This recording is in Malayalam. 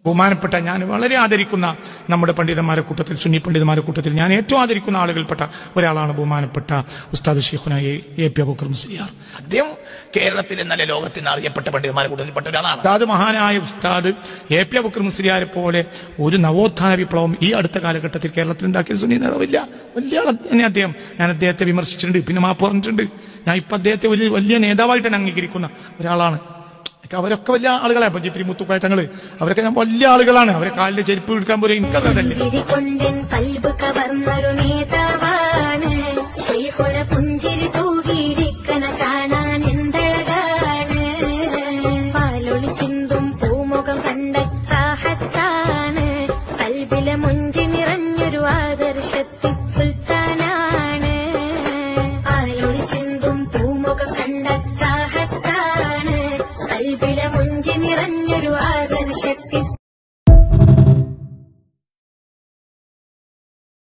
ബഹുമാനപ്പെട്ട ഞാൻ വളരെ ആദരിക്കുന്ന നമ്മുടെ പണ്ഡിതന്മാരെ കൂട്ടത്തിൽ സുന്നി പണ്ഡിതന്മാരെ കൂട്ടത്തിൽ ഞാൻ ഏറ്റവും ആദരിക്കുന്ന ആളുകൾപ്പെട്ട ഒരാളാണ് ബഹുമാനപ്പെട്ട ഉസ്താദ് ഷെയ്ഖുന A A P Aboobacker Musliyar അദ്ദേഹം കേരളത്തിലെ നല്ല ലോകത്തിന് അറിയപ്പെട്ട പണ്ഡിതന്മാരെ കൂട്ടത്തിൽപ്പെട്ട ഒരാളാണ് ഉസ്താദ് മഹാനായ ഉസ്താദ് എ പി അബൂക്കർ മുസ്ലിയാരെ പോലെ ഒരു നവോത്ഥാന വിപ്ലവം ഈ അടുത്ത കാലഘട്ടത്തിൽ കേരളത്തിൽ ഉണ്ടാക്കിയ സുന്നി നേതാവില്ല വലിയ ആൾ തന്നെ അദ്ദേഹം ഞാൻ അദ്ദേഹത്തെ വിമർശിച്ചിട്ടുണ്ട് പിന്നെ മാപ്പ് പറഞ്ഞിട്ടുണ്ട് ഞാൻ ഇപ്പൊ അദ്ദേഹത്തെ ഒരു വലിയ നേതാവായിട്ട് തന്നെ അംഗീകരിക്കുന്ന ഒരാളാണ് ഒക്കെ അവരൊക്കെ വലിയ ആളുകളാണ് ഇപ്പൊ ജിത്രി മുത്തുക്കായ തങ്ങള് അവരൊക്കെ ഞാൻ വലിയ ആളുകളാണ് അവരെ കാലിൽ ചെരുപ്പ് എടുക്കാൻ പോലും എനിക്കതല്ലേ ചിരികൊണ്ടൻ കൽബ് കവർന്നൊരു നേതാവാണ് ശ്രീഹുന പുഞ്ചിരി തൂകി